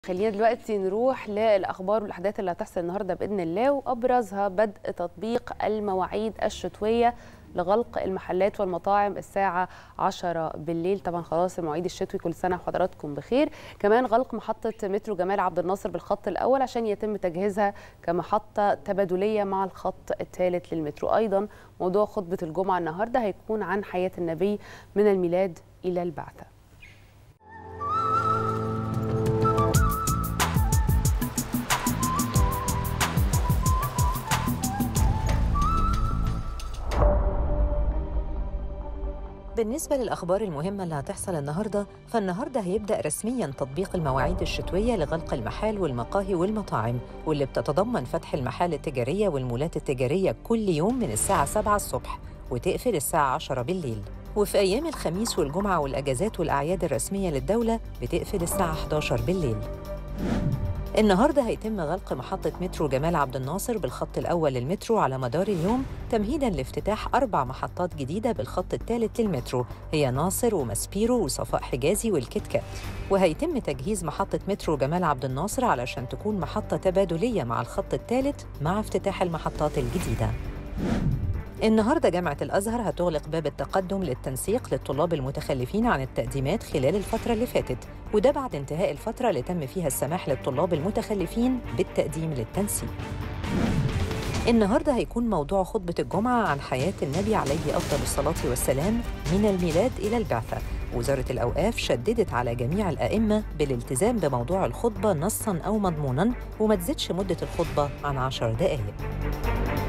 خلينا دلوقتي نروح للاخبار والاحداث اللي هتحصل النهارده باذن الله وابرزها بدء تطبيق المواعيد الشتويه لغلق المحلات والمطاعم الساعة 10 بالليل طبعا خلاص المواعيد الشتوي كل سنة وحضراتكم بخير كمان غلق محطة مترو جمال عبد الناصر بالخط الأول عشان يتم تجهيزها كمحطة تبادلية مع الخط الثالث للمترو أيضا موضوع خطبة الجمعة النهاردة هيكون عن حياة النبي من الميلاد إلى البعثة بالنسبة للأخبار المهمة اللي هتحصل النهاردة فالنهاردة هيبدأ رسمياً تطبيق المواعيد الشتوية لغلق المحال والمقاهي والمطاعم واللي بتتضمن فتح المحال التجارية والمولات التجارية كل يوم من الساعة 7 الصبح وتقفل الساعة 10 بالليل وفي أيام الخميس والجمعة والأجازات والأعياد الرسمية للدولة بتقفل الساعة 11 بالليل النهارده هيتم غلق محطة مترو جمال عبد الناصر بالخط الأول للمترو على مدار اليوم تمهيدا لافتتاح أربع محطات جديدة بالخط الثالث للمترو هي ناصر ومسبيرو وصفاء حجازي والكتكات وهيتم تجهيز محطة مترو جمال عبد الناصر علشان تكون محطة تبادلية مع الخط الثالث مع افتتاح المحطات الجديدة النهارده جامعة الأزهر هتغلق باب التقدم للتنسيق للطلاب المتخلفين عن التقديمات خلال الفترة اللي فاتت وده بعد انتهاء الفترة اللي تم فيها السماح للطلاب المتخلفين بالتقديم للتنسيق النهارده هيكون موضوع خطبة الجمعة عن حياة النبي عليه أفضل الصلاة والسلام من الميلاد إلى البعثة وزارة الأوقاف شددت على جميع الأئمة بالالتزام بموضوع الخطبة نصاً أو مضموناً وما تزيدش مدة الخطبة عن عشر دقائق